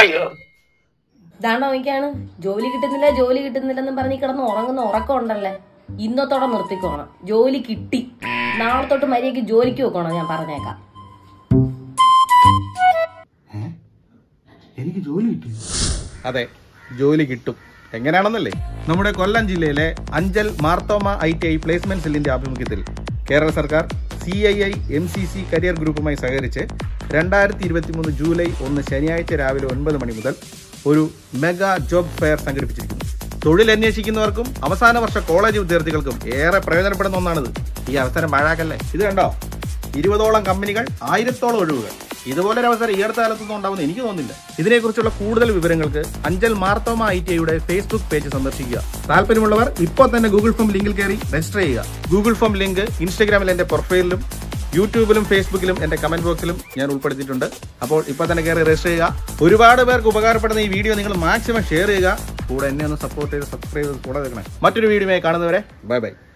അയ്യോ ഇതാണ്ടോ നോക്കിയാണ് ജോലി കിട്ടുന്നില്ല ജോലി കിട്ടുന്നില്ലെന്നും പറഞ്ഞ് ഈ കിടന്ന് ഉറങ്ങുന്ന ഉറക്കം ഉണ്ടല്ലേ ഇന്നത്തോടെ നിർത്തിക്കോണം ജോലി കിട്ടി നാളെ തൊട്ട് മര്യാദയ്ക്ക് ജോലിക്ക് വെക്കണോ ഞാൻ പറഞ്ഞേക്കാം എനിക്ക് ജോലി കിട്ടി അതെ ജോലി കിട്ടും എങ്ങനെയാണെന്നല്ലേ നമ്മുടെ കൊല്ലം ജില്ലയിലെ Anchal Marthoma I T I placement സെല്ലിന്റെ ആഭിമുഖ്യത്തിൽ കേരള സർക്കാർ C I I M C C career ഗ്രൂപ്പുമായി സഹകരിച്ച് രണ്ടായിരത്തി ഇരുപത്തി മൂന്ന് ജൂലൈ ഒന്ന് ശനിയാഴ്ച രാവിലെ ഒൻപത് മണി മുതൽ ഒരു മെഗാ ജോബ് ഫെയർ സംഘടിപ്പിച്ചിരിക്കുന്നു തൊഴിൽ അന്വേഷിക്കുന്നവർക്കും അവസാന വർഷ കോളേജ് വിദ്യാർത്ഥികൾക്കും ഏറെ പ്രയോജനപ്പെടുന്ന ഒന്നാണിത് ഈ അവസരം പാഴാക്കല്ലേ ഇത് കണ്ടോ ഇരുപതോളം കമ്പനികൾ ആയിരത്തോളം ഒഴിവുകൾ ഇതുപോലൊരു അവസരം ഈ അടുത്ത കാലത്തൊന്നും ഉണ്ടാവുമെന്ന് എനിക്ക് തോന്നുന്നില്ല ഇതിനെക്കുറിച്ചുള്ള കൂടുതൽ വിവരങ്ങൾക്ക് അഞ്ചൽ മാർത്തോമ ഐ ടി ഐയുടെ ഫേസ്ബുക്ക് പേജ് സന്ദർശിക്കുക താല്പര്യമുള്ളവർ ഇപ്പോൾ തന്നെ ഗൂഗിൾ ഫോം ലിങ്കിൽ കയറി രജിസ്റ്റർ ചെയ്യുക ഗൂഗിൾ ഫോം ലിങ്ക് ഇൻസ്റ്റാഗ്രാമിൽ എന്റെ പ്രൊഫൈലിലും യൂട്യൂബിലും ഫേസ്ബുക്കിലും എന്റെ കമന്റ് ബോക്സിലും ഞാൻ ഉൾപ്പെടുത്തിയിട്ടുണ്ട് അപ്പോൾ ഇപ്പോൾ തന്നെ കയറി രജിസ്റ്റർ ചെയ്യുക ഒരുപാട് പേർക്ക് ഉപകാരപ്പെടുന്ന ഈ വീഡിയോ നിങ്ങൾ മാക്സിമം ഷെയർ ചെയ്യുക കൂടെ എന്നെ ഒന്ന് സപ്പോർട്ട് ചെയ്ത് സബ്സ്ക്രൈബ് ചെയ്ത് കൂടെ നിൽക്കണേ മറ്റൊരു വീഡിയോയുമായി കാണുന്നവരെ ബൈ ബൈ